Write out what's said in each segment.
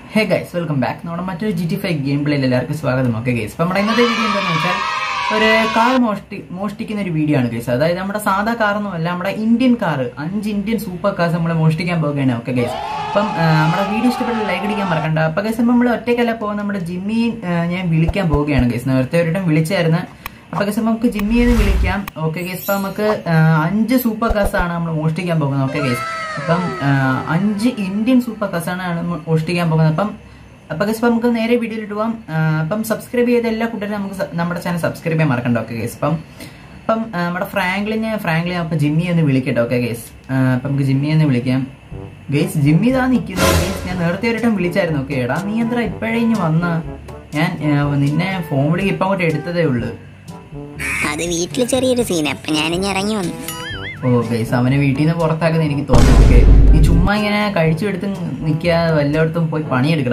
Hey guys welcome back നമ്മുടെ മറ്റൊരു G T five game പ്ലേയിൽ എല്ലാവർക്കും സ്വാഗതം ഓക്കെ ഗൈസ് അപ്പം നമ്മുടെ ഇന്നത്തെ വീഡിയോ എന്താണെന്ന് വെച്ചാൽ ഒരു കാർ മോഷ്ടി മോഷ്ടിക്കുന്ന ഒരു വീഡിയോ ആണ് ഗൈസ് അതായത് നമ്മുടെ സാധാ കാറൊന്നും അല്ല നമ്മുടെ ഇന്ത്യൻ കാർ അഞ്ച് ഇന്ത്യൻ സൂപ്പർ കാർസ് നമ്മൾ മോഷ്ടിക്കാൻ പോവുകയാണ് ഓക്കെ ഗൈസ് അപ്പം ആ, നമ്മുടെ വീഡിയോ ഇഷ്ടപ്പെട്ട ലൈക്ക് അടിക്കാൻ മറക്കണ്ട അപ്പം ഗൈസ് നമ്മൾ ഒറ്റയ്ക്കല്ല പോകുന്ന നമ്മുടെ ജിമ്മി ആ, ഞാൻ വിളിക്കാൻ പോവുകയാണ് ഗൈസ് നേരത്തെ ഒരിടം വിളിച്ചായിരുന്നു അപ്പൊ ഗൈസ് നമുക്ക് ജിമ്മിന്ന് വിളിക്കാം ഓക്കെ ഗൈസ് ഇപ്പൊ നമുക്ക് ആ, അഞ്ച് സൂപ്പർ കാസ് ആണ് നമ്മൾ മോഷ്ടിക്കാൻ പോകുന്നത് ഓക്കെ ഗൈസ് അപ്പം ആ, അഞ്ച് ഇന്ത്യൻ സൂപ്പർ കാസ് ആണ് നമ്മൾ മോഷ്ടിക്കാൻ പോകുന്നത് അപ്പം അപ്പൊ ഗൈസ് നമുക്ക് നേരെ വീഡിയോയിലിട്ട് പോവാം ആ, അപ്പം സബ്സ്ക്രൈബ് ചെയ്ത എല്ലാ കൂട്ടരും നമുക്ക് സ- നമ്മുടെ ചാനൽ സബ്സ്ക്രൈബ് ചെയ്യാൻ മറക്കണ്ട ഓക്കെ ഗൈസ് അപ്പം അപ്പം ആ, നമ്മുടെ ഫ്രാങ്ക്ലിന് ഫ്രാങ്ക്ലിൻ അപ്പൊ ജിമ്മി ഒന്ന് വിളിക്കട്ടെ ഓക്കെ ഗൈസ് അപ്പൊ നമുക്ക് ജിമ്മി ഒന്ന് വിളിക്കാം ഗൈസ് ജിമ്മി ഇതാ നിൽക്കുന്നു ഗൈസ് ഞാൻ നേരത്തെ ഒരിടം വിളിച്ചായിരുന്നു ഓക്കെ എടാ നീ എന്താ ഇപ്പോഴേ ഇനി വന്ന ഞാൻ ആ, നിന്നെ ഫോൺ വിളിക്ക് ഇപ്പം അങ്ങോട്ട് എടുത്തതേ ഉള്ളൂ അത് വീട്ടിൽ ചെറിയൊരു സീൻ അപ്പൊ ഞാനിഞ്ഞ് ഇറങ്ങി വന്നു ഓ ഗൈസ് അവനെ വീട്ടിൽ നിന്ന് പുറത്താക്കുന്ന എനിക്ക് തോന്നുന്നു ഓക്കെ നീ ചുമ്മാ ഇങ്ങനെ കഴിച്ചു എടുത്ത് നിൽക്കാതെ വല്ലയിടത്തും പോയി പണിയെടുക്കണം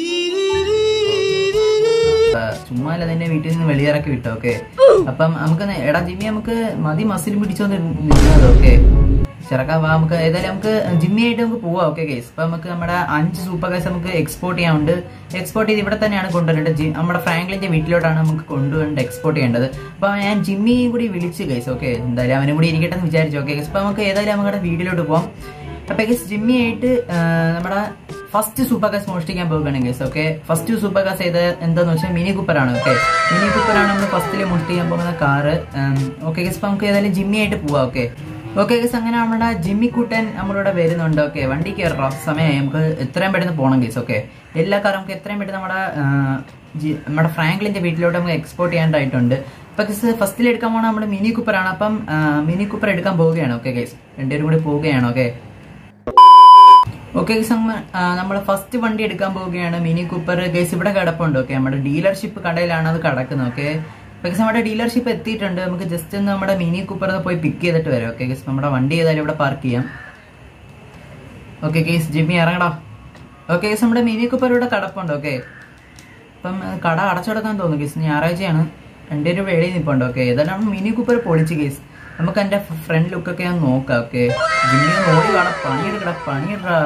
ആ, ചുമ്മാ അല്ല നിന്നെ വീട്ടിൽ നിന്ന് വെളിയിറക്കി വിട്ടോ ഓക്കെ അപ്പം നമുക്ക് നേ- എടാ ജിമ്മി നമുക്ക് മതി മസിൽ പിടിച്ചോണ്ട് നിൽക്കുന്നത് ഓക്കെ ചെറുക്കാൻ വാ നമുക്ക് ഏതായാലും നമുക്ക് ജിമ്മി ആയിട്ട് നമുക്ക് പോവാം ഓക്കെ ഗൈസ് ഇപ്പൊ നമുക്ക് നമ്മുടെ അഞ്ച് സൂപ്പർ ഗൈസ് നമുക്ക് എക്സ്പോർട്ട് ചെയ്യാനുണ്ട് എക്സ്പോർട്ട് ചെയ്ത് ഇവിടെ തന്നെയാണ് കൊണ്ടുവരേണ്ടത് ജി- നമ്മുടെ ഫ്രാങ്ക്ലിന്റെ വീട്ടിലോട്ടാണ് നമുക്ക് കൊണ്ടുവരേണ്ടത് എക്സ്പോർട്ട് ചെയ്യേണ്ടത് അപ്പൊ ഞാൻ ജിമ്മിയും കൂടി വിളിച്ച് ഗൈസ് ഓക്കെ എന്തായാലും അവനും കൂടി ഇരിക്കട്ടെ എന്ന് വിചാരിച്ചു ഓക്കെ ഗൈസ് അപ്പൊ നമുക്ക് ഏതായാലും നമ്മുടെ വീട്ടിലോട്ട് പോവാം അപ്പൊ ഗൈസ് ജിമ്മി ആയിട്ട് ആ, നമ്മുടെ ഫസ്റ്റ് സൂപ്പർ കാസ് മോഷ്ടിക്കാൻ പോകുകയാണ് ഗൈസ് ഓക്കെ ഫസ്റ്റ് സൂപ്പർ കാസ് ചെയ്ത് എന്താന്ന് വെച്ചാൽ മിനി കൂപ്പർ ആണ് ഓക്കെ മിനി കൂപ്പർ ആണ് നമ്മൾ ഫസ്റ്റിൽ മോഷ്ടിക്കാൻ പോകുന്ന കാറ് ഓക്കെ ഗൈസ് അപ്പൊ നമുക്ക് ഏതായാലും ജിമ്മി ആയിട്ട് പോവാം ഓക്കെ ഓക്കെ ഗൈസ് അങ്ങനെ നമ്മുടെ ജിമ്മി കൂട്ടൻ നമ്മളിവിടെ വരുന്നുണ്ട് ഓക്കെ വണ്ടി കയറോ സമയമായി നമുക്ക് എത്രയും പെട്ടെന്ന് പോകണം ഗൈസ് ഓക്കെ എല്ലാ കാറും നമുക്ക് എത്രയും പെട്ടെന്ന് നമ്മുടെ ആ, ജി- നമ്മുടെ ഫ്രാങ്ക്ലിന്റെ വീട്ടിലോട്ട് നമുക്ക് എക്സ്പോർട്ട് ചെയ്യാനായിട്ടുണ്ട് അപ്പൊ ഗൈസ് ഫസ്റ്റിൽ എടുക്കാൻ പോണ നമ്മുടെ മിനി കൂപ്പർ ആണ് അപ്പം ആ, മിനി കൂപ്പർ എടുക്കാൻ പോവുകയാണ് ഓക്കെ ഗൈസ് രണ്ടുപേരും കൂടി പോവുകയാണ് ഓക്കെ ഓക്കെ നമ്മൾ ഫസ്റ്റ് വണ്ടി എടുക്കാൻ പോവുകയാണ് മിനി കൂപ്പർ ഗൈസ് ഇവിടെ കിടപ്പുണ്ട് ഓക്കെ നമ്മുടെ ഡീലർഷിപ്പ് കടയിലാണ് അത് കിടക്കുന്നത് ഓക്കെ ഗൈസ് നമ്മുടെ ഡീലർഷിപ്പ് എത്തിയിട്ടുണ്ട് നമുക്ക് ജസ്റ്റ് ഒന്ന് നമ്മുടെ മിനി കൂപ്പർ പോയി പിക്ക് ചെയ്തിട്ട് വരാം ഓക്കെ ഗൈസ് നമ്മുടെ വണ്ടി ഏതായാലും ഇവിടെ പാർക്ക് ചെയ്യാം ഓക്കെ ഗൈസ് ജിമ്മി ഇറങ്ങടാ ഓക്കെ ഗൈസ് നമ്മുടെ മിനി കൂപ്പർ ഇവിടെ കിടപ്പുണ്ട് ഓക്കെ അപ്പം ഏഹ്, കട അടച്ചെടുക്കാൻ തോന്നുന്നു ഗൈസ് ഞായറാഴ്ചയാണ് രണ്ടുപേരും വെളിയിൽ നിൽപ്പുണ്ട് ഓക്കെ ഏതായാലും മിനി കൂപ്പർ പൊളിച്ച് ഗൈസ് നമുക്ക് എന്റെ ഫ്രണ്ട് ലുക്കൊക്കെ ഒന്ന് നോക്കാം ഓക്കെ ജിമ്മി ഒന്ന് ഓടി കാണാം പണിയെടുക്കടാ പണിയെടാ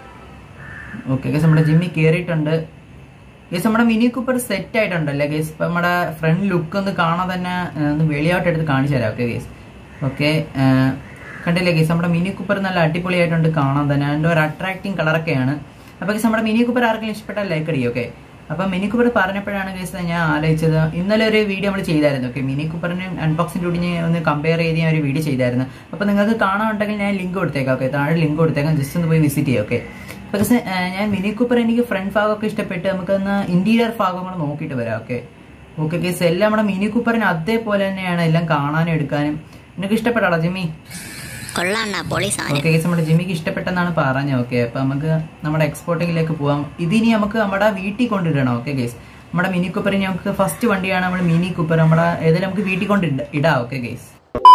ഓക്കെ ഗൈസ് നമ്മുടെ ജിമ്മി കയറിയിട്ടുണ്ട് ഗൈസ് നമ്മുടെ മിനി കൂപ്പർ സെറ്റ് ആയിട്ടുണ്ടല്ലേ ഗൈസ് ഇപ്പൊ നമ്മുടെ ഫ്രണ്ട് ലുക്ക് ഒന്ന് കാണാൻ തന്നെ ഏഹ്, ഒന്ന് വെളിയോട്ട് എടുത്ത് കാണിച്ചു തരാം ഓക്കെ ഗൈസ് ഓക്കെ കണ്ടില്ലേ ഗൈസ് നമ്മുടെ മിനി കൂപ്പർ നല്ല അടിപൊളിയായിട്ടുണ്ട് കാണാൻ തന്നെ അതിന്റെ ഒരു അട്രാക്റ്റിംഗ് കളറൊക്കെയാണ് അപ്പൊ ഗൈസ് നമ്മുടെ മിനി കൂപ്പർ ആർക്കെങ്കിലും ഇഷ്ടപ്പെട്ടാൽ ലൈക്ക് അടി ഓക്കെ അപ്പൊ മിനി കൂപ്പർ പറഞ്ഞപ്പോഴാണ് ഗൈസ് ഞാൻ ആലോചിച്ചത് ഇന്നലെ ഒരു വീഡിയോ നമ്മൾ ചെയ്തായിരുന്നു ഓക്കെ മിനി കൂപ്പറിന് അൺബോക്സിംഗ് കൂടി ഞാൻ ഒന്ന് കമ്പയർ ചെയ്ത് ഞാൻ ഒരു വീഡിയോ ചെയ്തായിരുന്നു അപ്പൊ നിങ്ങൾക്ക് കാണാനുണ്ടെങ്കിൽ ഞാൻ ലിങ്ക് കൊടുത്തേക്കാം ഓക്കെ താഴെ ലിങ്ക് കൊടുത്തേക്കാം ജസ്റ്റ് ഒന്ന് പോയി വിസിറ്റ് ചെയ്യാം ഓക്കെ പക്ഷേ ഞാൻ മിനി കൂപ്പർ എനിക്ക് ഫ്രണ്ട് ഭാഗമൊക്കെ ഇഷ്ടപ്പെട്ട് നമുക്കൊന്ന് ഇന്റീരിയർ ഭാഗം കൂടെ നോക്കിയിട്ട് വരാം ഓക്കെ ഓക്കെ കേസ് എല്ലാം നമ്മുടെ മിനി കൂപ്പറിന് അതേപോലെ തന്നെയാണ് എല്ലാം കാണാനും എടുക്കാനും നിനക്ക് ഇഷ്ടപ്പെട്ടാളോ ജിമ്മി കൊള്ളാണ്ണ പൊളി സാധനം ഓക്കെ കേസ് നമ്മുടെ ജിമ്മിക്ക് ഇഷ്ടപ്പെട്ടെന്നാണ് പറഞ്ഞത് ഓക്കെ അപ്പൊ നമുക്ക് നമ്മുടെ എക്സ്പോർട്ടിങ്ങിലേക്ക് പോവാം ഇതിനി നമുക്ക് നമ്മുടെ വീട്ടിൽ കൊണ്ടിടണം ഓക്കെ കേസ് നമ്മുടെ മിനി കൂപ്പർ നമുക്ക് ഫസ്റ്റ് വണ്ടിയാണ് നമ്മുടെ മിനി കൂപ്പർ നമ്മുടെ ഏതായാലും നമുക്ക് വീട്ടിൽ കൊണ്ട് ഇട- ഇടാം ഓക്കെ കേസ്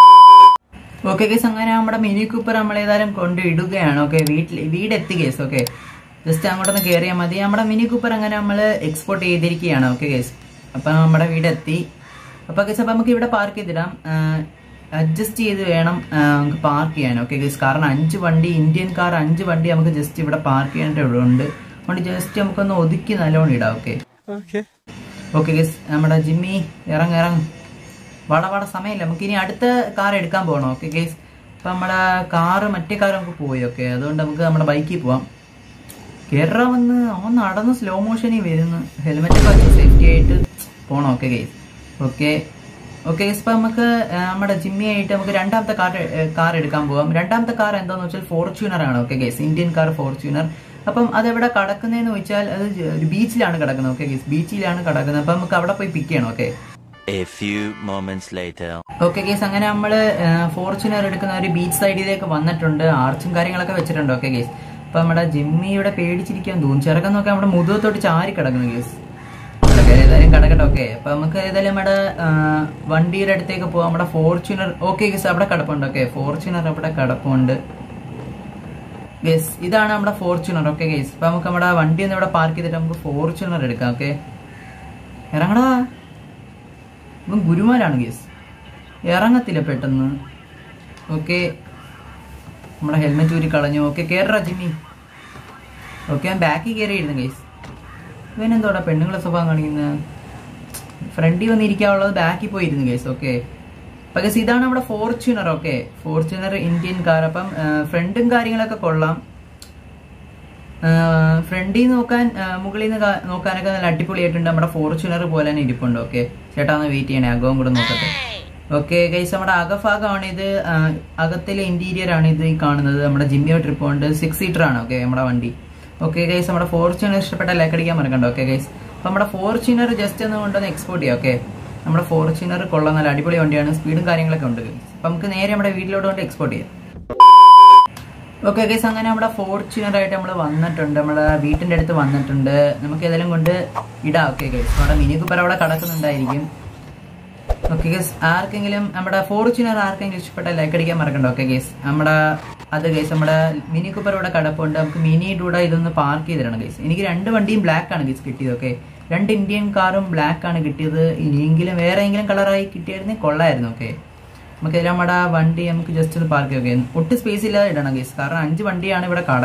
ഓക്കെ കേസ് അങ്ങനെ നമ്മുടെ മിനി കൂപ്പർ നമ്മൾ ഏതായാലും കൊണ്ട് ഇടുകയാണ് ഓക്കെ വീട്ടിൽ വീടെത്തി കേസ് ഓക്കെ ജസ്റ്റ് അങ്ങോട്ടൊന്ന് കയറിയാൽ മതി നമ്മുടെ മിനി കൂപ്പർ അങ്ങനെ നമ്മൾ എക്സ്പോർട്ട് ചെയ്തിരിക്കുകയാണ് ഓക്കെ കേസ് അപ്പൊ നമ്മുടെ വീടെത്തി അപ്പൊ കേസ് അപ്പൊ നമുക്ക് ഇവിടെ പാർക്ക് ചെയ്തിടാം അഡ്ജസ്റ്റ് ചെയ്ത് വേണം ആ, നമുക്ക് പാർക്ക് ചെയ്യാൻ ഓക്കെ കേസ് കാരണം അഞ്ച് വണ്ടി ഇന്ത്യൻ കാർ അഞ്ച് വണ്ടി നമുക്ക് ജസ്റ്റ് ഇവിടെ പാർക്ക് ചെയ്യേണ്ടതുണ്ട് അതുകൊണ്ട് ജസ്റ്റ് നമുക്കൊന്ന് ഒതുക്കി നല്ലോണം ഇടാം ഓക്കെ ഓക്കെ ഗസ് നമ്മുടെ ജിമ്മി ഇറങ്ങ ഇറങ്ങ വട വട സമയമില്ല നമുക്ക് ഇനി അടുത്ത കാർ എടുക്കാൻ പോകണം ഓക്കെ ഗേസ് അപ്പൊ നമ്മുടെ കാറ് മറ്റേ കാർ നമുക്ക് പോയി ഓക്കെ അതുകൊണ്ട് നമുക്ക് നമ്മുടെ ബൈക്കിൽ പോവാം കേരള വന്ന് അവൻ നടന്ന് സ്ലോ മോഷനിൽ വരുന്നു ഹെൽമെറ്റ് ഒക്കെ വെച്ച് സേഫ്റ്റി ആയിട്ട് പോണം okay guys okay okay guys ഇപ്പൊ നമുക്ക് ആ, നമ്മുടെ ജിമ്മി ആയിട്ട് നമുക്ക് രണ്ടാമത്തെ കാർ കാർ എടുക്കാൻ പോവാം രണ്ടാമത്തെ കാർ എന്താന്ന് വെച്ചാൽ ഫോർച്യൂണർ ആണ് okay guys Indian car Fortuner അപ്പം അതെവിടെ കിടക്കുന്നതെന്ന് വെച്ചാൽ അത് ജ- ഒരു ബീച്ചിലാണ് കിടക്കുന്നത് ഓക്കെ ഗേസ് ബീച്ചിലാണ് കിടക്കുന്നത് അപ്പം നമുക്ക് അവിടെ പോയി പിക്ക് ചെയ്യണം okay A few moments later. Okay guys അങ്ങനെ നമ്മള് ഫോർച്യൂണർ എടുക്കുന്ന ഒരു ബീച്ച് സൈഡിലേക്ക് വന്നിട്ടുണ്ട് ആർച്ചും കാര്യങ്ങളൊക്കെ വെച്ചിട്ടുണ്ട് ഓക്കെ കേസ് അപ്പൊ നമ്മുടെ ജിമ്മിയുടെ പേടിച്ചിരിക്കാൻ തോന്നും ചെറുക്കം നോക്കി നമ്മുടെ മുതുകത്തോട്ട് ചാരി കിടക്കുന്നു കേസ് അതൊക്കെ ഏതായാലും കിടക്കട്ടെ ഓക്കെ അപ്പൊ നമുക്ക് ഏതായാലും നമ്മുടെ ആ, വണ്ടിയുടെ അടുത്തേക്ക് പോവാം നമ്മുടെ ഫോർച്യൂണർ ഓക്കെ കേസ് അവിടെ കിടപ്പുണ്ട് ഓക്കെ ഫോർച്യൂണർ അവിടെ കിടപ്പുണ്ട് ഗേസ് ഇതാണ് നമ്മുടെ ഫോർച്യൂണർ ഓക്കെ ഗേസ് അപ്പൊ നമുക്ക് നമ്മുടെ വണ്ടി ഒന്ന് ഇവിടെ പാർക്ക് ചെയ്തിട്ട് നമുക്ക് ഫോർച്യൂണർ എടുക്കാം ഓക്കെ ഇറങ്ങടാ ഇവൻ ഗുരുമാരാണ് ഗേസ് ഇറങ്ങത്തില്ല പെട്ടെന്ന് ഓക്കെ നമ്മുടെ ഹെൽമെറ്റ് ഊരി കളഞ്ഞു ഓക്കെ കേറ ജിമ്മി ഓക്കെ ഞാൻ ബാക്കിൽ കയറിയിരുന്നു ഗൈസ് ഇവനെന്തോടാ പെണ്ണുങ്ങളെ സ്വഭാവം കാണിക്കുന്നത് ഫ്രണ്ടിൽ വന്നിരിക്കാനുള്ളത് ബാക്കിൽ പോയിരുന്നു കേസ് ഓക്കെ അപ്പൊ ഗസ് ഇതാണ് നമ്മുടെ Fortuner okay Fortuner Indian car അപ്പം ഫ്രണ്ടും കാര്യങ്ങളൊക്കെ കൊള്ളാം ഫ്രണ്ടിൽ നിന്ന് നോക്കാൻ ആ, മുകളിൽ നിന്ന് കാ- നോക്കാനൊക്കെ നല്ല അടിപൊളിയായിട്ടുണ്ട് നമ്മുടെ ഫോർച്യൂണർ പോലെ തന്നെ ഇരിപ്പുണ്ട് ഓക്കെ ചേട്ടാ ഒന്ന് വെയിറ്റ് ചെയ്യണേ അകവും കൂടെ നോക്കട്ടെ ഓക്കെ ഗൈസ് നമ്മുടെ അകഭാഗമാണ് ഇത് ആ, അകത്തിലെ ഇന്റീരിയർ ആണ് ഇത് ഈ കാണുന്നത് നമ്മുടെ ജിമ്മിയോ ട്രിപ്പ് ഉണ്ട് സിക്സ് സീറ്റർ ആണ് ഓക്കെ നമ്മുടെ വണ്ടി ഓക്കെ ഗൈസ് നമ്മുടെ ഫോർച്യൂണർ ഇഷ്ടപ്പെട്ട ലൈക്ക് അടിക്കാൻ മറക്കണ്ട ഓക്കെ ഗൈസ് അപ്പൊ നമ്മുടെ ഫോർച്യൂണർ ജസ്റ്റ് ഒന്ന് കൊണ്ടൊന്ന് എക്സ്പോർട്ട് ചെയ്യാം ഓക്കെ നമ്മുടെ ഫോർച്യൂണർ കൊള്ളാൻ നല്ല അടിപൊളി വണ്ടിയാണ് സ്പീഡും കാര്യങ്ങളൊക്കെ ഉണ്ട് guys. അപ്പൊ നമുക്ക് നേരെ നമ്മുടെ വീട്ടിലോട്ട് കൊണ്ട് എക്സ്പോർട്ട് ചെയ്യാം ഓക്കെ ഗൈസ് അങ്ങനെ നമ്മുടെ ഫോർച്യൂണർ ആയിട്ട് നമ്മൾ വന്നിട്ടുണ്ട് നമ്മുടെ വീട്ടിന്റെ അടുത്ത് വന്നിട്ടുണ്ട് നമുക്ക് ഏതെങ്കിലും കൊണ്ട് ഇടാം ഓക്കെ ഗൈസ് നമ്മുടെ മിനി കൂപ്പർ അവിടെ കിടക്കുന്നുണ്ടായിരിക്കും ഓക്കെ ഗൈസ് ആർക്കെങ്കിലും നമ്മുടെ ഫോർച്യൂണർ ആർക്കെങ്കിലും ഇഷ്ടപ്പെട്ട ലൈക്ക് അടിക്കാൻ മറക്കണ്ട ഓക്കെ ഗൈസ് നമ്മുടെ അത് ഗൈസ് നമ്മുടെ മിനി കൂപ്പർ ഇവിടെ കിടപ്പുണ്ട് നമുക്ക് മിനിയുടെ കൂടെ ഇതൊന്ന് പാർക്ക് ചെയ്തിടണം ഗൈസ് എനിക്ക് രണ്ട് വണ്ടിയും ബ്ലാക്ക് ആണ് ഗൈസ് കിട്ടിയത് ഓക്കെ രണ്ട് ഇന്ത്യൻ കാറും ബ്ലാക്ക് ആണ് കിട്ടിയത് ഇനിയെങ്കിലും വേറെ എങ്കിലും കളറായി കിട്ടിയായിരുന്നെങ്കിൽ കൊള്ളായിരുന്നു ഓക്കെ നമുക്ക് ഇതിൽ നമ്മുടെ വണ്ടി നമുക്ക് ജസ്റ്റ് ഒന്ന് പാർക്ക് ചെയ്യാം ഒട്ടും സ്പേസ് ഇല്ലാതെ ഇടണം ഗൈസ് കാരണം അഞ്ച് വണ്ടിയാണ് ഇവിടെ കട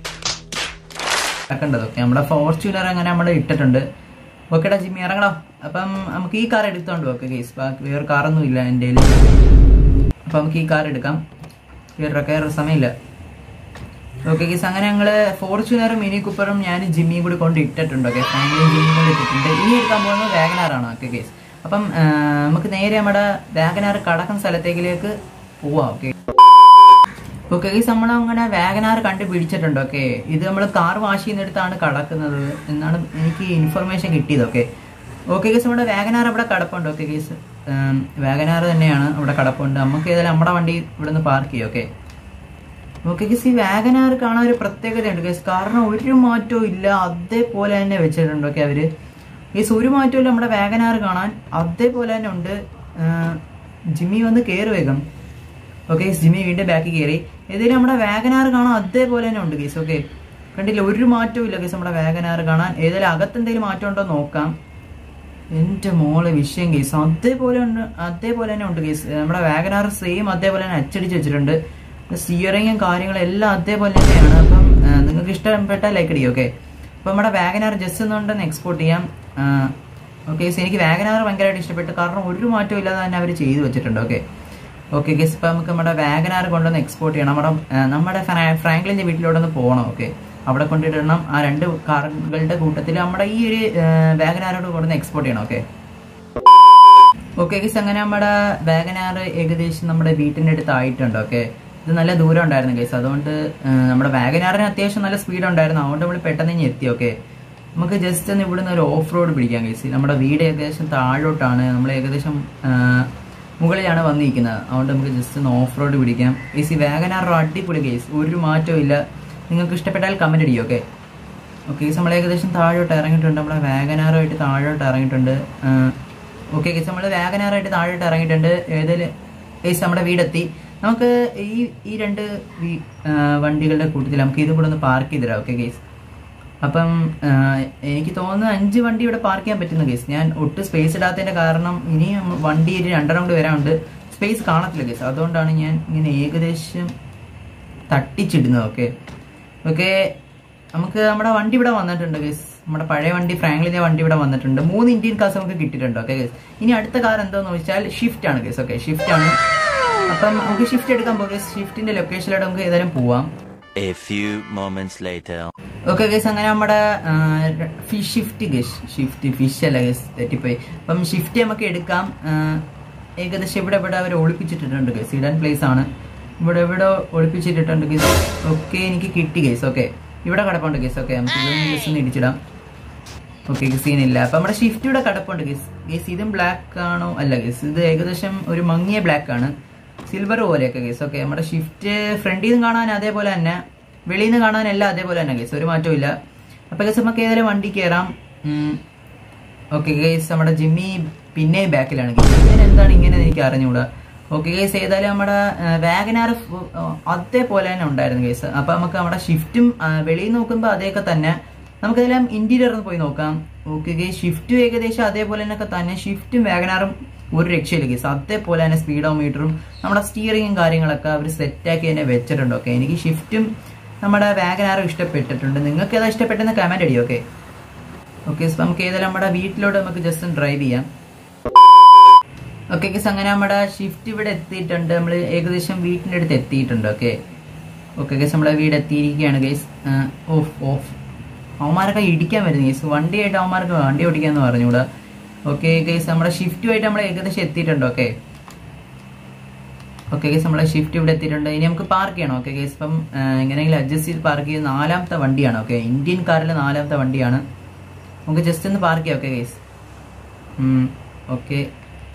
കിടക്കേണ്ടത് ഓക്കെ നമ്മുടെ ഫോർച്യൂണർ അങ്ങനെ നമ്മൾ ഇട്ടിട്ടുണ്ട് ഓക്കേടാ ജിമ്മി ഇറങ്ങടാ അപ്പം നമുക്ക് ഈ കാർ എടുത്തോണ്ട് ഓക്കെ ഗൈസ് ബാക്കി വേറെ കാറൊന്നും ഇല്ല എൻ്റെ അപ്പൊ നമുക്ക് ഈ കാർ എടുക്കാം വേറെ കയറുന്ന സമയമില്ല ഓക്കെ ഗീസ് അങ്ങനെ ഞങ്ങള് ഫോർച്യൂണറും മിനി കൂപ്പറും ഞാൻ ജിമ്മിയും കൂടി കൊണ്ട് ഇട്ടിട്ടുണ്ട് ഓക്കെ ഫാമിലിയും ജിമ്മിയും കൊണ്ട് ഇട്ടിട്ടുണ്ട് ഇനി എടുക്കാൻ പോകുന്നത് വാഗനാറാണ് ഓക്കെ ഗീസ് അപ്പം ആ, നമുക്ക് നേരെ നമ്മുടെ വാഗനാർ കടക്കുന്ന സ്ഥലത്തേക്കിലേക്ക് പോവാം ഓക്കെ ഓക്കെ ഗീസ് നമ്മൾ അങ്ങനെ വാഗനാർ കണ്ടുപിടിച്ചിട്ടുണ്ട് ഓക്കെ ഇത് നമ്മൾ കാർ വാഷ് ചെയ്യുന്നിടത്താണ് കടക്കുന്നത് എന്നാണ് എനിക്ക് ഇൻഫർമേഷൻ കിട്ടിയത് ഓക്കെ ഓക്കെ ഗീസ് നമ്മുടെ വാഗനാർ അവിടെ കടപ്പുണ്ട് ഓക്കെ ഗീസ് വാഗനാർ തന്നെയാണ് അവിടെ കടപ്പുണ്ട് നമുക്ക് ഏതായാലും നമ്മുടെ വണ്ടി ഇവിടെ നിന്ന് പാർക്ക് ചെയ്യും ഓക്കെ ഓക്കെ ഗീസ് ഈ വാഗനാർ കാണാൻ ഒരു പ്രത്യേകതയുണ്ട് ഗീസ് കാരണം ഒരു മാറ്റവും ഇല്ല അതേപോലെ തന്നെ വെച്ചിട്ടുണ്ട് ഓക്കെ അവര് ഗീസ് ഒരു മാറ്റവും ഇല്ല നമ്മുടെ വാഗനാർ കാണാൻ അതേപോലെ തന്നെ ഉണ്ട് ആ, ജിമ്മി വന്ന് കയറി വേഗം ഓക്കെ ജിമ്മി വീണ്ടും ബാക്കി കയറി ഏതായാലും നമ്മുടെ വാഗനാർ കാണാൻ അതേപോലെ തന്നെ ഉണ്ട് ഗീസ് ഓക്കെ കണ്ടില്ല ഒരു മാറ്റവും ഇല്ല ഗീസ് നമ്മുടെ വാഗനാർ കാണാൻ ഏതായാലും അകത്ത് എന്തെങ്കിലും മാറ്റം ഉണ്ടോ എന്ന് നോക്കാം എന്റെ മോളെ വിഷയം കേസ് അതേപോലെ ഉണ്ട് അതേപോലെ തന്നെ ഉണ്ട് കേസ് നമ്മുടെ വാഗനാർ സെയിം അതേപോലെ തന്നെ അച്ചടിച്ച് വെച്ചിട്ടുണ്ട് സ്റ്റിയറിങ്ങും കാര്യങ്ങളും എല്ലാം അതേപോലെ തന്നെയാണ് അപ്പം ആ, നിങ്ങൾക്ക് ഇഷ്ടപ്പെട്ട ലൈക്ക് അടിക്കും ഓക്കെ അപ്പം നമ്മുടെ വാഗനാർ ജസ്റ്റ് ഒന്നുകൊണ്ടൊന്ന് എക്സ്പോർട്ട് ചെയ്യാം ഓക്കെ എനിക്ക് വാഗനാർ ഭയങ്കരമായിട്ട് ഇഷ്ടപ്പെട്ടു കാരണം ഒരു മാറ്റവും ഇല്ലാതെ തന്നെ അവർ ചെയ്തു വെച്ചിട്ടുണ്ട് ഓക്കെ ഓക്കെ ഗസ് ഇപ്പം നമുക്ക് നമ്മുടെ വാഗനാർ കൊണ്ടുവന്ന് എക്സ്പോർട്ട് ചെയ്യണം നമ്മുടെ ആ, നമ്മുടെ ഫ്രാ- ഫ്രാങ്ക്ലിന്റെ വീട്ടിലോട്ടൊന്ന് പോകണം ഓക്കെ അവിടെ കൊണ്ടിടണം ആ രണ്ട് കാറുകളുടെ കൂട്ടത്തിൽ നമ്മുടെ ഈ ഒരു വാഗനാരോട് കൊണ്ടുവന്ന് എക്സ്പോർട്ട് ചെയ്യണം ഓക്കെ ഓക്കെ ഗസ് അങ്ങനെ നമ്മുടെ വാഗനാർ ഏകദേശം നമ്മുടെ വീട്ടിന്റെ അടുത്ത് ആയിട്ടുണ്ട് ഓക്കെ ഇത് നല്ല ദൂരം ഉണ്ടായിരുന്നു ഗൈസ് അതുകൊണ്ട് ആ, നമ്മുടെ വാഗനാറിന് അത്യാവശ്യം നല്ല സ്പീഡ് ഉണ്ടായിരുന്നു അതുകൊണ്ട് നമ്മൾ പെട്ടെന്ന് ഇങ്ങ് എത്തി ഓക്കെ നമുക്ക് ജസ്റ്റ് ഒന്ന് ഇവിടുന്ന് ഒരു ഓഫ് റോഡ് പിടിക്കാം ഗൈസ് നമ്മുടെ വീട് ഏകദേശം താഴോട്ടാണ് നമ്മൾ ഏകദേശം ആ, മുകളിലാണ് വന്നിരിക്കുന്നത് അതുകൊണ്ട് നമുക്ക് ജസ്റ്റ് ഒന്ന് ഓഫ് റോഡ് പിടിക്കാം ഗൈസ് ഈ വാഗനാർ അടിപൊളി ഗൈസ് ഒരു മാറ്റവും ഇല്ല നിങ്ങൾക്ക് ഇഷ്ടപ്പെട്ടാൽ കമന്റ് അടിക്കും ഓക്കെ ഓക്കെ ഗൈസ് നമ്മൾ ഏകദേശം താഴോട്ട് ഇറങ്ങിയിട്ടുണ്ട് നമ്മുടെ വാഗനാറുമായിട്ട് താഴോട്ട് ഇറങ്ങിയിട്ടുണ്ട് ഓക്കെ ഗൈസ് നമ്മൾ വാഗനാറായിട്ട് താഴോട്ട് ഇറങ്ങിയിട്ടുണ്ട് ഏതായാലും ഗൈസ് നമ്മുടെ വീടെത്തി നമുക്ക് ഈ ഈ രണ്ട് വീ- ആ, വണ്ടികളുടെ കൂട്ടത്തിൽ നമുക്ക് ഇതും കൂടെ ഒന്ന് പാർക്ക് ചെയ്തിടാം ഓക്കെ ഗൈസ് അപ്പം ആ, എനിക്ക് തോന്നുന്നു അഞ്ച് വണ്ടി ഇവിടെ പാർക്ക് ചെയ്യാൻ പറ്റുന്ന കേസ് ഞാൻ ഒട്ടും സ്പേസ് ഇടാത്തതിന്റെ കാരണം ഇനിയും വണ്ടി ഒരു രണ്ടെണ്ണം കൂടി വരാനുണ്ട് സ്പേസ് കാണത്തില്ല കേസ് അതുകൊണ്ടാണ് ഞാൻ ഇങ്ങനെ ഏകദേശം തട്ടിച്ചിടുന്നത് ഓക്കെ ഓക്കെ നമുക്ക് നമ്മുടെ വണ്ടി ഇവിടെ വന്നിട്ടുണ്ട് ഗൈസ് നമ്മുടെ പഴയ വണ്ടി ഫ്രാങ്ക്ലിന്റെ വണ്ടി ഇവിടെ വന്നിട്ടുണ്ട് മൂന്ന് ഇന്ത്യൻ കാർസ് നമുക്ക് കിട്ടിയിട്ടുണ്ട് ഓക്കെ ഗൈസ് ഇനി അടുത്ത കാർ എന്താന്ന് വെച്ചാൽ ഷിഫ്റ്റ് ആണ് ഗൈസ് ഓക്കെ ഷിഫ്റ്റ് ആണ് അപ്പം നമുക്ക് ഷിഫ്റ്റ് എടുക്കാൻ പോകും ഷിഫ്റ്റിന്റെ ലൊക്കേഷനിലോട്ട് നമുക്ക് ഏതായാലും പോവാം A few moments later. Okay guys അങ്ങനെ നമ്മുടെ fish shift guys shift fish അല്ല ഗസ് തെറ്റിപ്പോയി അപ്പം ഷിഫ്റ്റ് നമുക്ക് എടുക്കാം ആ, ഏകദേശം ഇവിടെ ഇവിടെ അവർ ഒളിപ്പിച്ചിട്ടിട്ടുണ്ട് ഗസ് ഇടാൻ പ്ലേസ് ആണ് ഇവിടെ ഇവിടെ ഒളിപ്പിച്ചിട്ടിട്ടുണ്ട് ഗസ് ഓക്കെ എനിക്ക് കിട്ടി ഗൈസ് ഓക്കെ ഇവിടെ കിടപ്പുണ്ട് ഗസ് ഓക്കെ നമുക്ക് ഇതൊന്നും ജസ്റ്റ് ഒന്ന് ഇടിച്ചിടാം ഓക്കെ സീനില്ല അപ്പൊ നമ്മുടെ ഷിഫ്റ്റ് ഇവിടെ കിടപ്പുണ്ട് ഗസ് ഗസ് ഇതും ബ്ലാക്ക് ആണോ അല്ല ഗസ് ഇത് ഏകദേശം ഒരു മങ്ങിയ ബ്ലാക്ക് ആണ് സിൽവർ പോലെയൊക്കെ ഗസ് ഓക്കെ നമ്മുടെ ഷിഫ്റ്റ് ഫ്രണ്ടിൽ നിന്ന് കാണാൻ അതേപോലെ തന്നെ വെളിയിൽ നിന്ന് കാണാൻ എല്ലാം അതേപോലെ തന്നെ ഗസ് ഒരു മാറ്റവും ഇല്ല അപ്പൊ ഗസ് നമുക്ക് ഏതായാലും വണ്ടി കയറാം ഓക്കെ ഗൈസ് നമ്മുടെ ജിമ്മി പിന്നെ ബാക്കിലാണ് ഇങ്ങനെ എന്താണ് ഇങ്ങനെ എനിക്ക് അറിഞ്ഞുകൂടാ ഓക്കെ ഗൈസ് ഏതായാലും നമ്മുടെ വാഗനാർ അതേപോലെ തന്നെ ഉണ്ടായിരുന്നു ഗൈസ് അപ്പൊ നമുക്ക് നമ്മുടെ ഷിഫ്റ്റും വെളിയിൽ നോക്കുമ്പോൾ അതേക്കെ തന്നെ നമുക്കെല്ലാം ഇന്റീരിയർ ഒന്ന് പോയി നോക്കാം ഓക്കെ ഗൈസ് ഷിഫ്റ്റും ഏകദേശം അതേപോലെ തന്നെ തന്നെ ഷിഫ്റ്റും വാഗനാറും ഒരു രക്ഷയില്ല ഗൈസ് അതേപോലെ തന്നെ സ്പീഡോമീറ്ററും നമ്മുടെ സ്റ്റിയറിങ്ങും കാര്യങ്ങളൊക്കെ അവർ സെറ്റാക്കി തന്നെ വെച്ചിട്ടുണ്ട് ഓക്കെ എനിക്ക് ഷിഫ്റ്റും നമ്മുടെ വാഗനാറും ഇഷ്ടപ്പെട്ടിട്ടുണ്ട് നിങ്ങൾക്ക് ഏതാ ഇഷ്ടപ്പെട്ടെന്ന് കമന്റ് അടി ഓക്കെ ഓക്കെ നമുക്ക് ഏതായാലും നമ്മുടെ വീട്ടിലോട്ട് നമുക്ക് ജസ്റ്റ് ഒന്ന് ഡ്രൈവ് ചെയ്യാം ഓക്കെ ഗൈസ് അങ്ങനെ നമ്മുടെ ഷിഫ്റ്റ് ഇവിടെ എത്തിയിട്ടുണ്ട് നമ്മൾ ഏകദേശം വീട്ടിൻ്റെ അടുത്ത് എത്തിയിട്ടുണ്ട് ഓക്കെ ഓക്കെ ഗൈസ് നമ്മളെ വീട് എത്തിയിരിക്കുകയാണ് ഗൈസ് ഓഫ് ഓഫ് അവന്മാരൊക്കെ ഇടിക്കാൻ വരുന്നു ഗൈസ് വണ്ടിയായിട്ട് അവന്മാർക്ക് വണ്ടി ഓടിക്കാന്ന് പറഞ്ഞുകൂടാ ഓക്കെ ഗൈസ് നമ്മുടെ ഷിഫ്റ്റുമായിട്ട് നമ്മൾ ഏകദേശം എത്തിയിട്ടുണ്ട് ഓക്കെ ഓക്കെ ഗൈസ് നമ്മളെ ഷിഫ്റ്റ് ഇവിടെ എത്തിയിട്ടുണ്ട് ഇനി നമുക്ക് പാർക്ക് ചെയ്യണം ഓക്കെ ഗൈസ് ഇപ്പം ആ, എങ്ങനെയെങ്കിലും അഡ്ജസ്റ്റ് ചെയ്ത് പാർക്ക് ചെയ്ത് നാലാമത്തെ വണ്ടിയാണ് ഓക്കെ ഇന്ത്യൻ കാറിലെ നാലാമത്തെ വണ്ടിയാണ് നമുക്ക് ജസ്റ്റ് ഒന്ന് പാർക്ക് ചെയ്യാം okay guys okay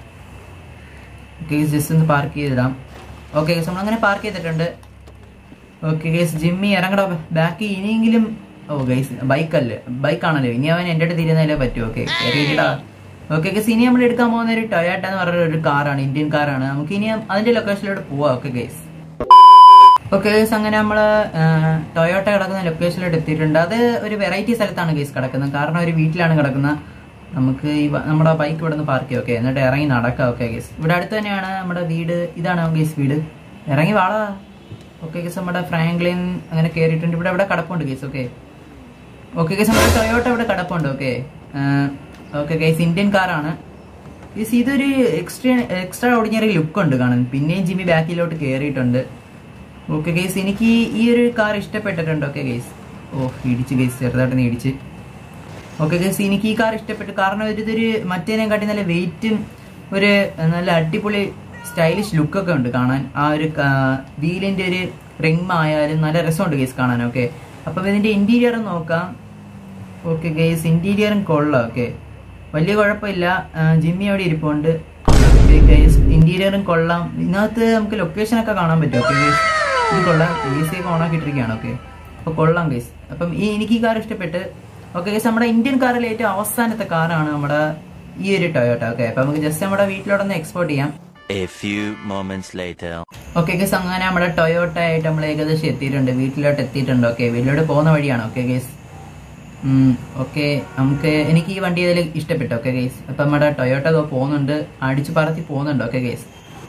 guys just ഒന്ന് പാർക്ക് ചെയ്തിടാം ഓക്കെ കേസ് നമ്മളങ്ങനെ പാർക്ക് ചെയ്തിട്ടുണ്ട് ഓക്കെ കേസ് ജിമ്മി ഇറങ്ങടോ ബാക്കി ഇനിയെങ്കിലും ഓ ഗൈസ് ബൈക്കല്ലേ ബൈക്കാണല്ലോ ഇനി അവൻ എൻ്റെ അടുത്ത് തിരുന്നതിലേ പറ്റൂ ഓക്കെ കയറിയിട്ടാ ഓക്കെ ഗൈസ് ഇനി നമ്മൾ എടുക്കാൻ പോകുന്ന ഒരു ടൊയാട്ട എന്ന് പറഞ്ഞ ഒരു കാറാണ് ഇന്ത്യൻ കാറാണ് നമുക്ക് ഇനി അതിന്റെ ലൊക്കേഷനിലോട്ട് പോവാം ഓക്കെ ഗൈസ് ഓക്കെ ഗൈസ് അങ്ങനെ നമ്മൾ ടൊയോട്ട കിടക്കുന്ന ലൊക്കേഷനിലോട്ട് എത്തിയിട്ടുണ്ട് അത് ഒരു വെറൈറ്റി സ്ഥലത്താണ് ഗൈസ് കിടക്കുന്നത് കാരണം ഒരു വീട്ടിലാണ് കിടക്കുന്നത് നമുക്ക് ഈ വ- നമ്മുടെ ബൈക്ക് ഇവിടെ നിന്ന് പാർക്ക് ചെയ്യാം ഓക്കെ എന്നിട്ട് ഇറങ്ങി നടക്കാം ഓക്കെ ഗൈസ് ഇവിടെ അടുത്ത് തന്നെയാണ് നമ്മുടെ വീട് ഇതാണ് ഗൈസ് വീട് ഇറങ്ങി വാളാ ഓക്കെ ഗൈസ് നമ്മുടെ ഫ്രാങ്ക്ലിൻ അങ്ങനെ കയറിയിട്ടുണ്ട് ഇവിടെ ഇവിടെ കിടപ്പുണ്ട് ഗൈസ് ഓക്കെ ഓക്കെ ഗൈസ് നമ്മുടെ ടൊയോട്ട ഇവിടെ കിടപ്പുണ്ട് ഓക്കെ ഓക്കെ ഗൈസ് ഇന്ത്യൻ കാറാണ് ഗൈസ് ഇതൊരു എക്സ്ട്രാ എക്സ്ട്രാ ഓർഡിനറി ലുക്ക് ഉണ്ട് കാണാൻ പിന്നെയും ജിമ്മി ബാക്കിലോട്ട് കയറിയിട്ടുണ്ട് ഓക്കെ ഗൈസ് എനിക്ക് ഈ ഒരു കാർ ഇഷ്ടപ്പെട്ടിട്ടുണ്ട് ഓക്കെ ഗൈസ് ഓ ഇടിച്ച് ഗൈസ് ചെറുതായിട്ടൊന്ന് ഇടിച്ച് ഓക്കെ ഗൈസ് എനിക്ക് ഈ കാർ ഇഷ്ടപ്പെട്ടു കാരണം ഒരു ഇതൊരു മറ്റേതിനെക്കാട്ടി നല്ല വെയിറ്റും ഒരു നല്ല അടിപൊളി സ്റ്റൈലിഷ് ലുക്കൊക്കെ ഉണ്ട് കാണാൻ ആ ഒരു വീലിന്റെ ഒരു റിംഗ് ആയാലും നല്ല രസമുണ്ട് ഗൈസ് കാണാൻ ഓക്കെ അപ്പം ഇതിന്റെ ഇന്റീരിയർ നോക്കാം ഓക്കെ ഗൈസ് ഇന്റീരിയറും കൊള്ളാം ഓക്കെ വലിയ കുഴപ്പമില്ല ആ, ജിമ്മി അവിടെ ഇരിപ്പുണ്ട് ഗൈസ് ഇന്റീരിയറും കൊള്ളാം ഇതിനകത്ത് നമുക്ക് ലൊക്കേഷൻ ഒക്കെ കാണാൻ പറ്റും ഓക്കെ ഗൈസ് ഇത് കൊള്ളാം എ സി ഒക്കെ ഓണാക്കി ഇട്ടിരിക്കുകയാണ് ഓക്കെ അപ്പൊ കൊള്ളാം ഗൈസ് അപ്പം ഈ എനിക്ക് ഈ കാർ ഇഷ്ടപ്പെട്ട് ഓക്കെ ഗൈസ് നമ്മുടെ ഇന്ത്യൻ കാറിലെ ഏറ്റവും അവസാനത്തെ കാറാണ് നമ്മുടെ ഈ ഒരു ടൊയോട്ട ഓക്കെ അപ്പൊ നമുക്ക് ജസ്റ്റ് നമ്മുടെ വീട്ടിലോട്ടൊന്ന് എക്സ്പോർട്ട് ചെയ്യാം A few moments later. Okay guys അങ്ങനെ നമ്മുടെ ടൊയോട്ട ആയിട്ട് നമ്മൾ ഏകദേശം എത്തിയിട്ടുണ്ട് വീട്ടിലോട്ട് എത്തിയിട്ടുണ്ട് ഓക്കെ വീട്ടിലോട്ട് പോകുന്ന വഴിയാണ് ഓക്കെ ഗൈസ് ഓക്കെ നമുക്ക് എനിക്ക് ഈ വണ്ടി അതിൽ ഇഷ്ടപ്പെട്ടു ഓക്കെ ഗൈസ് അപ്പൊ നമ്മുടെ ടൊയോട്ട ഇതോ പോകുന്നുണ്ട് അടിച്ചു പറത്തി പോകുന്നുണ്ട് ഓക്കെ ഗൈസ്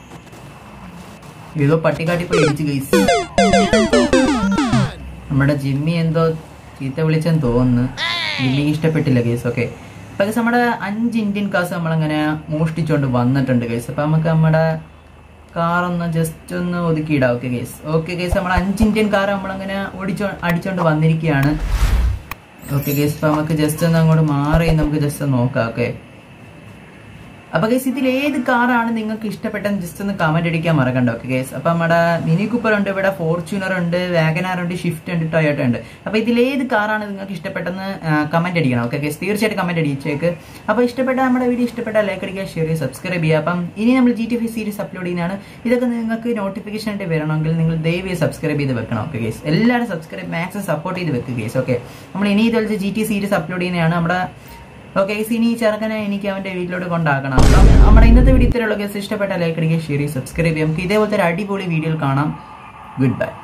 ഏതോ പട്ടിക്കാട്ടി പോയി ഇടിച്ചു ഗൈസ് നമ്മുടെ ജിമ്മി എന്തോ ചീത്ത വിളിച്ചെന്ന് തോന്നുന്നു ജിമ്മിക്ക് ഇഷ്ടപ്പെട്ടില്ല ഗൈസ് ഓക്കെ അപ്പൊ guys, നമ്മുടെ അഞ്ച് ഇന്ത്യൻ കാസ് നമ്മളങ്ങനെ മോഷ്ടിച്ചുകൊണ്ട് വന്നിട്ടുണ്ട് ഗൈസ് അപ്പൊ നമുക്ക് നമ്മുടെ കാർ ഒന്ന് ജസ്റ്റ് ഒന്ന് ഒതുക്കിയിടാം ഓക്കെ ഗൈസ് ഓക്കെ ഗൈസ് നമ്മൾ അഞ്ച് ഇന്ത്യൻ കാർ നമ്മളങ്ങനെ ഓടിച്ചോ അടിച്ചോണ്ട് വന്നിരിക്കുകയാണ് ഓക്കെ ഗൈസ് അപ്പൊ നമുക്ക് ജസ്റ്റ് ഒന്ന് അങ്ങോട്ട് മാറി നമുക്ക് ജസ്റ്റ് ഒന്ന് നോക്കാം ഓക്കെ അപ്പൊ ഗൈസ് ഇതിൽ ഏത് കാറാണ് നിങ്ങൾക്ക് ഇഷ്ടപ്പെട്ടെന്ന് ജസ്റ്റ് ഒന്ന് കമന്റ് അടിക്കാൻ മറക്കണ്ട ഓക്കെ ഗൈസ് അപ്പൊ നമ്മുടെ മിനി കൂപ്പർ ഉണ്ട് ഇവിടെ ഫോർച്യൂണർ ഉണ്ട് വാഗനാർ ഉണ്ട് ഷിഫ്റ്റ് ഉണ്ട് ടൊയോട്ട ഉണ്ട് അപ്പൊ ഇതിൽ ഏത് കാറാണ് നിങ്ങൾക്ക് ഇഷ്ടപ്പെട്ടെന്ന് കമന്റ് അടിക്കണം ഓക്കെ ഗൈസ് തീർച്ചയായിട്ടും കമന്റ് അടിച്ചേക്ക് അപ്പൊ ഇഷ്ടപ്പെട്ട നമ്മുടെ വീഡിയോ ഇഷ്ടപ്പെട്ട ലൈക്ക് അടിക്കുക ഷെയർ ചെയ്യുക സബ്സ്ക്രൈബ് ചെയ്യുക അപ്പം ഇനി നമ്മൾ G T five series upload ചെയ്യുന്നതാണ് ഇതൊക്കെ നിങ്ങൾക്ക് നോട്ടിഫിക്കേഷൻ ആയിട്ട് വരണമെങ്കിൽ നിങ്ങൾ ദയവ് സബ്സ്ക്രൈബ് ചെയ്ത് വെക്കണം ഓക്കെ ഗൈസ് എല്ലാവരും സബ്സ്ക്രൈബ് മാക്സിമം സപ്പോർട്ട് ചെയ്ത് വെക്കുക ഗൈസ് ഓക്കെ നമ്മൾ ഇനി ഇതുപോലത്തെ ജി ടി സീരീസ് അപ്ലോഡ് ചെയ്യുന്നതാണ് നമ്മുടെ ഓക്കെ ഇനി ഈ ചെറുക്കനെ എനിക്ക് അവന്റെ വീട്ടിലോട്ട് കൊണ്ടാക്കണം അപ്പം നമ്മുടെ ഇന്നത്തെ വീഡിയോ ഇത്രയുള്ള കേസ് ഇഷ്ടപ്പെട്ട ലൈക്ക് അടിക്കുക ഷെയർ സബ്സ്ക്രൈബ് ചെയ്യാം നമുക്ക് ഇതേപോലത്തെ ഒരു അടിപൊളി വീഡിയോയിൽ കാണാം ഗുഡ് ബൈ